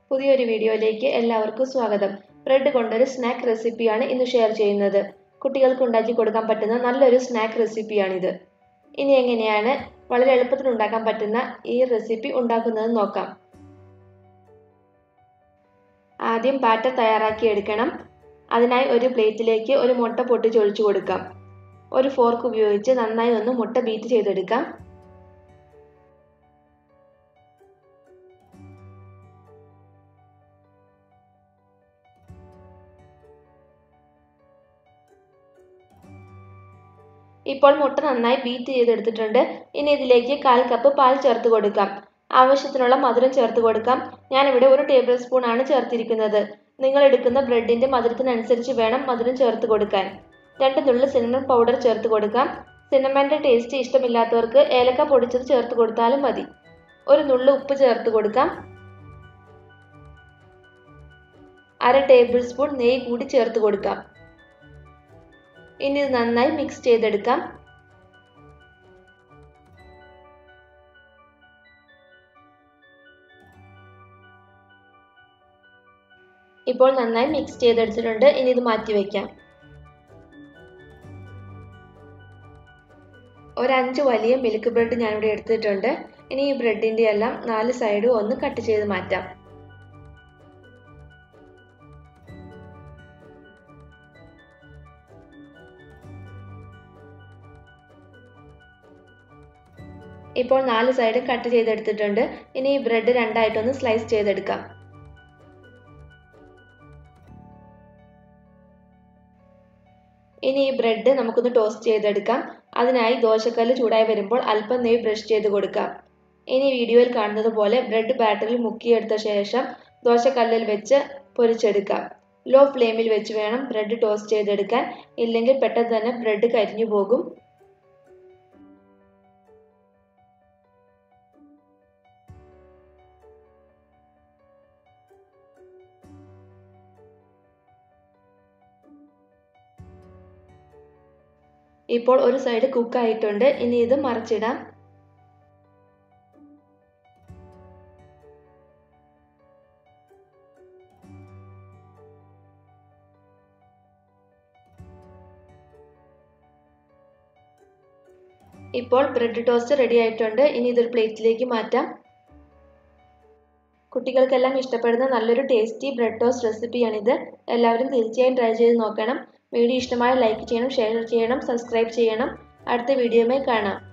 പുതിയൊരു വീഡിയോയിലേക്ക് എല്ലാവർക്കും സ്വാഗതം ബ്രെഡ് കൊണ്ടൊരു സ്നാക്ക് റെസിപ്പിയാണ് ഇന്ന് ഷെയർ ചെയ്യുന്നത് കുട്ടികൾക്ക് ഉണ്ടാക്കി കൊടുക്കാൻ പറ്റുന്ന നല്ലൊരു സ്നാക്ക് റെസിപ്പിയാണിത് ഇനി എങ്ങനെയാണ് വളരെ എളുപ്പത്തിൽ ഉണ്ടാക്കാൻ പറ്റുന്ന ഈ റെസിപ്പി ഉണ്ടാക്കുന്നത് നോക്കാം ആദ്യം ബാറ്റർ തയ്യാറാക്കി എടുക്കണം അതിനായി ഒരു പ്ലേറ്റിലേക്ക് ഒരു മുട്ട പൊട്ടിച്ചൊഴിച്ചു കൊടുക്കാം ഒരു ഫോർക്ക് ഉപയോഗിച്ച് നന്നായി ഒന്ന് മുട്ട ബീറ്റ് ചെയ്തെടുക്കാം ഇപ്പോൾ മുട്ട നന്നായി ബീറ്റ് ചെയ്തെടുത്തിട്ടുണ്ട് ഇനി ഇതിലേക്ക് കാൽ കപ്പ് പാൽ ചേർത്ത് കൊടുക്കാം ആവശ്യത്തിനുള്ള മധുരം ചേർത്ത് കൊടുക്കാം ഞാനിവിടെ ഒരു ടേബിൾ സ്പൂൺ ആണ് ചേർത്തിരിക്കുന്നത് നിങ്ങൾ എടുക്കുന്ന ബ്രെഡിന്റെ മധുരത്തിനനുസരിച്ച് വേണം മധുരം ചേർത്ത് കൊടുക്കാൻ രണ്ട് നുള്ളു സിനമൺ പൗഡർ ചേർത്ത് കൊടുക്കാം സിനമന്റെ ടേസ്റ്റ് ഇഷ്ടമില്ലാത്തവർക്ക് ഏലക്ക പൊടിച്ചത് ചേർത്ത് കൊടുത്താലും മതി ഒരു നുള്ളു ഉപ്പ് ചേർത്ത് കൊടുക്കാം അര ടേബിൾ സ്പൂൺ നെയ്യ് കൂടി ചേർത്ത് കൊടുക്കാം ഇനി ഇത് നന്നായി മിക്സ് ചെയ്തെടുക്കാം ഇപ്പോൾ നന്നായി മിക്സ് ചെയ്തെടുത്തിട്ടുണ്ട് ഇനി ഇത് മാറ്റി വയ്ക്കാം ഒരു അഞ്ച് വലിയ മിൽക്ക് ബ്രെഡ് ഞാനിവിടെ എടുത്തിട്ടുണ്ട് ഇനി ഈ ബ്രെഡിൻ്റെ എല്ലാം നാല് സൈഡും ഒന്ന് കട്ട് ചെയ്ത് മാറ്റാം ഇപ്പോൾ നാല് സൈഡ് കട്ട് ചെയ്തെടുത്തിട്ടുണ്ട് ഇനി ഈ ബ്രെഡ് രണ്ടായിട്ടൊന്ന് സ്ലൈസ് ചെയ്തെടുക്കാം ഇനി ഈ ബ്രെഡ് നമുക്കൊന്ന് ടോസ്റ്റ് ചെയ്തെടുക്കാം അതിനായി ദോശക്കല്ല് ചൂടായി വരുമ്പോൾ അല്പം നെയ്യ് ബ്രഷ് ചെയ്ത് കൊടുക്കാം ഇനി വീഡിയോയിൽ കാണുന്നത് പോലെ ബ്രെഡ് ബാറ്ററിൽ മുക്കിയെടുത്ത ശേഷം ദോശക്കല്ലിൽ വെച്ച് പൊരിച്ചെടുക്കാം ലോ ഫ്ലെയിമിൽ വെച്ച് വേണം ബ്രെഡ് ടോസ്റ്റ് ചെയ്തെടുക്കാൻ ഇല്ലെങ്കിൽ പെട്ടെന്ന് തന്നെ ബ്രെഡ് കരിഞ്ഞു പോകും ഇപ്പോൾ ഒരു സൈഡ് കുക്ക് ആയിട്ടുണ്ട് ഇനി ഇത് മറിച്ചിടാം ഇപ്പോൾ ബ്രെഡ് ടോസ്റ്റ് റെഡി ആയിട്ടുണ്ട് ഇനി ഇതൊരു പ്ലേറ്റിലേക്ക് മാറ്റാം കുട്ടികൾക്കെല്ലാം ഇഷ്ടപ്പെടുന്ന നല്ലൊരു ടേസ്റ്റി ബ്രെഡ് ടോസ്റ്റ് റെസിപ്പിയാണിത് എല്ലാവരും തീർച്ചയായും ട്രൈ ചെയ്ത് നോക്കണം വീഡിയോ ഇഷ്ടമായ ലൈക്ക് ചെയ്യണം ഷെയർ ചെയ്യണം സബ്സ്ക്രൈബ് ചെയ്യണം അടുത്ത വീഡിയോയുമായി കാണാം